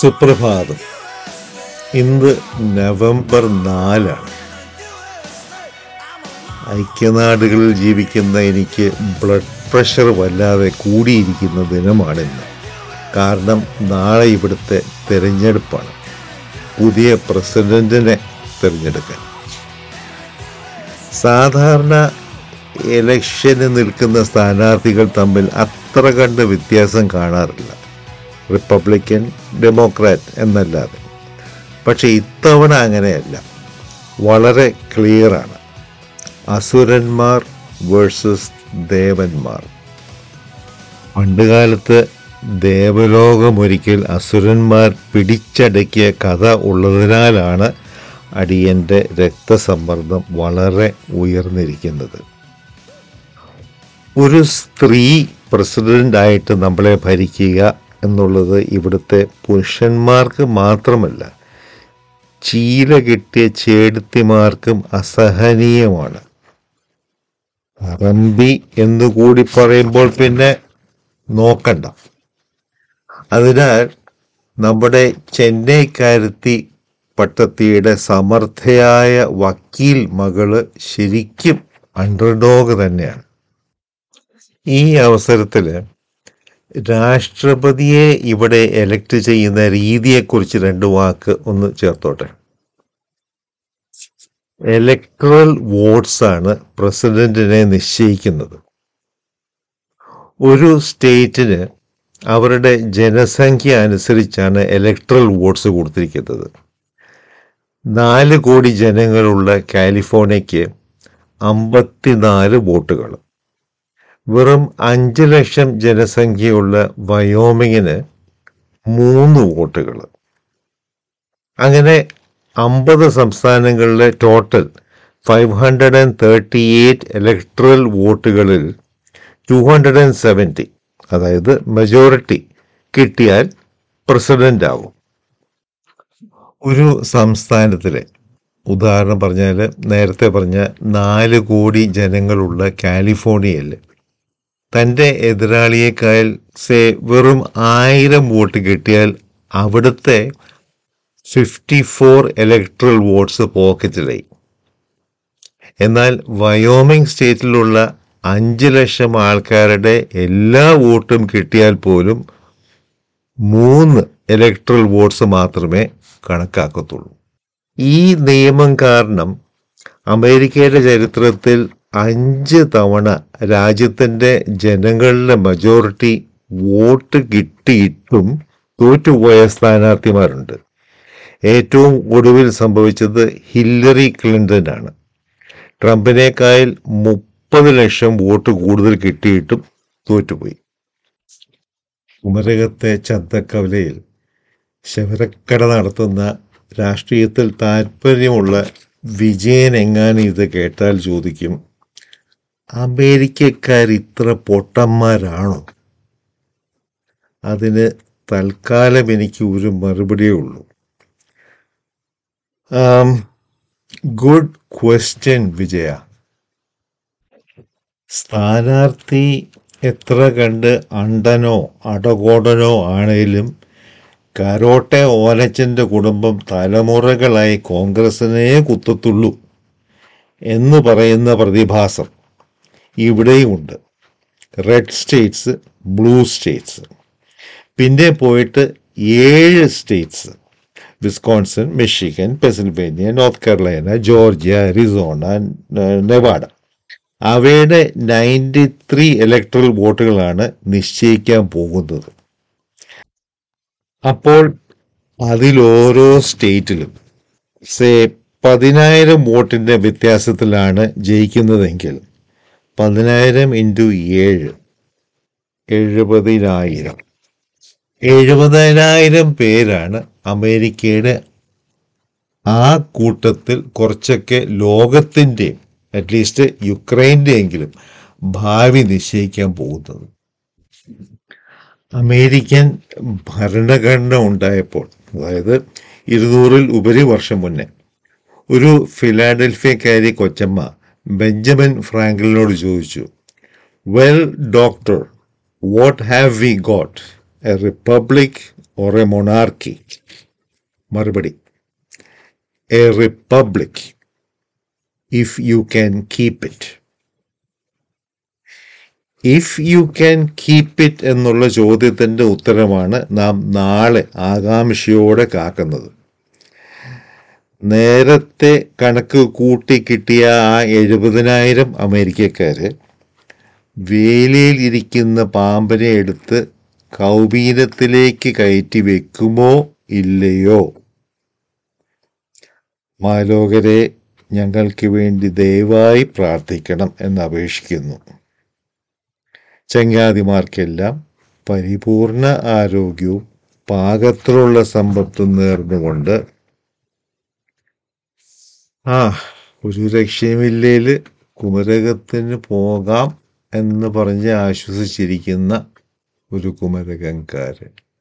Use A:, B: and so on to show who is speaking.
A: സുപ്രഭാതം ഇന്ന് നവംബർ നാലാണ് ഐക്യനാടുകളിൽ ജീവിക്കുന്ന എനിക്ക് ബ്ലഡ് പ്രഷർ വല്ലാതെ കൂടിയിരിക്കുന്ന ദിനമാണിന്ന് കാരണം നാളെ ഇവിടുത്തെ തിരഞ്ഞെടുപ്പാണ് പുതിയ പ്രസിഡന്റിനെ തിരഞ്ഞെടുക്കാൻ സാധാരണ ഇലക്ഷന് നിൽക്കുന്ന സ്ഥാനാർത്ഥികൾ തമ്മിൽ അത്ര കണ്ട് വ്യത്യാസം കാണാറില്ല റിപ്പബ്ലിക്കൻ ഡെമോക്രാറ്റ് എന്നല്ലാതെ പക്ഷെ ഇത്തവണ അങ്ങനെയല്ല വളരെ ക്ലിയറാണ് അസുരന്മാർ വേഴ്സസ് ദേവന്മാർ പണ്ടുകാലത്ത് ദേവലോകമൊരിക്കൽ അസുരന്മാർ പിടിച്ചടക്കിയ കഥ ഉള്ളതിനാലാണ് അടിയൻ്റെ രക്തസമ്മർദ്ദം വളരെ ഉയർന്നിരിക്കുന്നത് ഒരു സ്ത്രീ പ്രസിഡൻ്റായിട്ട് നമ്മളെ ഭരിക്കുക എന്നുള്ളത് ഇവിടുത്തെ പുരുഷന്മാർക്ക് മാത്രമല്ല ചീല കിട്ടിയ ചേടുത്തിമാർക്കും അസഹനീയമാണ് പറമ്പി എന്നുകൂടി പറയുമ്പോൾ പിന്നെ നോക്കണ്ട അതിനാൽ നമ്മുടെ ചെന്നൈക്കാരത്തി പട്ടത്തിയുടെ സമർത്ഥയായ വക്കീൽ മകള് ശരിക്കും അണ്ടർഡോഗ് തന്നെയാണ് ഈ അവസരത്തിൽ രാഷ്ട്രപതിയെ ഇവിടെ എലക്ട് ചെയ്യുന്ന രീതിയെക്കുറിച്ച് രണ്ട് വാക്ക് ഒന്ന് ചേർത്തോട്ടെ ഇലക്ട്രൽ വോട്ട്സ് ആണ് പ്രസിഡന്റിനെ നിശ്ചയിക്കുന്നത് ഒരു സ്റ്റേറ്റിന് അവരുടെ ജനസംഖ്യ അനുസരിച്ചാണ് ഇലക്ട്രൽ വോട്ട്സ് കൊടുത്തിരിക്കുന്നത് നാല് കോടി ജനങ്ങളുള്ള കാലിഫോർണിയയ്ക്ക് അമ്പത്തിനാല് വോട്ടുകൾ വെറും അഞ്ച് ലക്ഷം ജനസംഖ്യയുള്ള വയോമിങ്ങിന് മൂന്ന് വോട്ടുകൾ അങ്ങനെ അമ്പത് സംസ്ഥാനങ്ങളിലെ total five hundred and thirty eight electoral വോട്ടുകളിൽ ടു ഹൺഡ്രഡ് ആൻഡ് സെവൻറ്റി അതായത് മെജോറിറ്റി കിട്ടിയാൽ പ്രസിഡന്റ് ആവും ഒരു സംസ്ഥാനത്തിലെ ഉദാഹരണം പറഞ്ഞാൽ നേരത്തെ പറഞ്ഞ നാല് കോടി ജനങ്ങളുള്ള കാലിഫോർണിയയിൽ തൻ്റെ എതിരാളിയേക്കാൾ സേ വെറും ആയിരം വോട്ട് കിട്ടിയാൽ അവിടുത്തെ ഫിഫ്റ്റി ഫോർ ഇലക്ട്രൽ വോട്ട്സ് പോക്കറ്റിലായി എന്നാൽ വയോമിംഗ് സ്റ്റേറ്റിലുള്ള അഞ്ച് ലക്ഷം ആൾക്കാരുടെ എല്ലാ വോട്ടും കിട്ടിയാൽ പോലും മൂന്ന് ഇലക്ട്രൽ വോട്ട്സ് മാത്രമേ കണക്കാക്കത്തുള്ളൂ ഈ നിയമം കാരണം അമേരിക്കയുടെ ചരിത്രത്തിൽ അഞ്ച് തവണ രാജ്യത്തിൻ്റെ ജനങ്ങളുടെ മെജോറിറ്റി വോട്ട് കിട്ടിയിട്ടും തോറ്റുപോയ സ്ഥാനാർത്ഥിമാരുണ്ട് ഏറ്റവും ഒടുവിൽ സംഭവിച്ചത് ഹില്ലറി ക്ലിൻ്റൺ ആണ് ട്രംപിനേക്കാൾ മുപ്പത് ലക്ഷം വോട്ട് കൂടുതൽ കിട്ടിയിട്ടും തോറ്റുപോയി കുമരകത്തെ ചന്തക്കവലയിൽ ശവരക്കട നടത്തുന്ന രാഷ്ട്രീയത്തിൽ താല്പര്യമുള്ള വിജയൻ എങ്ങാനും ഇത് കേട്ടാൽ ചോദിക്കും അമേരിക്കക്കാർ ഇത്ര പൊട്ടന്മാരാണോ അതിന് തൽക്കാലം എനിക്ക് ഒരു മറുപടിയേ ഉള്ളൂ ഗുഡ് ക്വസ്റ്റ്യൻ വിജയ സ്ഥാനാർത്ഥി എത്ര കണ്ട് അണ്ടനോ അടകോടനോ ആണേലും കരോട്ടെ ഓലച്ചൻ്റെ കുടുംബം തലമുറകളായി കോൺഗ്രസിനെ കുത്തത്തുള്ളൂ എന്ന് പറയുന്ന പ്രതിഭാസം ഇവിടെയുമുണ്ട് റെഡ് സ്റ്റേറ്റ്സ് ബ്ലൂ സ്റ്റേറ്റ്സ് പിന്നെ പോയിട്ട് ഏഴ് states Wisconsin Michigan Pennsylvania North Carolina Georgia Arizona Nevada അവയുടെ നയൻറ്റി ത്രീ ഇലക്ട്രൽ വോട്ടുകളാണ് നിശ്ചയിക്കാൻ പോകുന്നത് അപ്പോൾ അതിലോരോ സ്റ്റേറ്റിലും സേ പതിനായിരം വോട്ടിൻ്റെ വ്യത്യാസത്തിലാണ് ജയിക്കുന്നതെങ്കിൽ പതിനായിരം ഇൻറ്റു ഏഴ് എഴുപതിനായിരം എഴുപതിനായിരം പേരാണ് അമേരിക്കയുടെ ആ കൂട്ടത്തിൽ കുറച്ചൊക്കെ ലോകത്തിൻ്റെയും അറ്റ്ലീസ്റ്റ് യുക്രൈൻ്റെ എങ്കിലും ഭാവി നിശ്ചയിക്കാൻ പോകുന്നത് അമേരിക്കൻ ഭരണഘടന ഉണ്ടായപ്പോൾ അതായത് ഇരുന്നൂറിൽ ഉപരി വർഷം മുന്നേ ഒരു ഫിലാഡൽഫിയക്കാരി കൊച്ചമ്മ ബെഞ്ചമിൻ ഫ്രാങ്കലിനോട് ചോദിച്ചു well doctor what have we got a republic or a monarchy മറുപടി a republic if you can keep it if you can keep it എന്നുള്ള ചോദ്യത്തിൻ്റെ ഉത്തരമാണ് നാം നാളെ ആകാംക്ഷയോടെ കാക്കുന്നത് നേരത്തെ കണക്ക് കൂട്ടി കിട്ടിയ ആ എഴുപതിനായിരം അമേരിക്കക്കാര് വേലിയിൽ ഇരിക്കുന്ന പാമ്പിനെ എടുത്ത് കൗബീനത്തിലേക്ക് കയറ്റി വെക്കുമോ ഇല്ലയോ മാലോകരെ ഞങ്ങൾക്ക് വേണ്ടി ദയവായി പ്രാർത്ഥിക്കണം എന്ന് അപേക്ഷിക്കുന്നു ചങ്ങാതിമാർക്കെല്ലാം പരിപൂർണ ആരോഗ്യവും പാകത്തിലുള്ള സമ്പത്തും നേർന്നുകൊണ്ട് ആ ഒരു രക്ഷയുമില്ലേല് കുമരകത്തിന് പോകാം എന്ന് പറഞ്ഞ് ആശ്വസിച്ചിരിക്കുന്ന ഒരു കുമരകംകാരൻ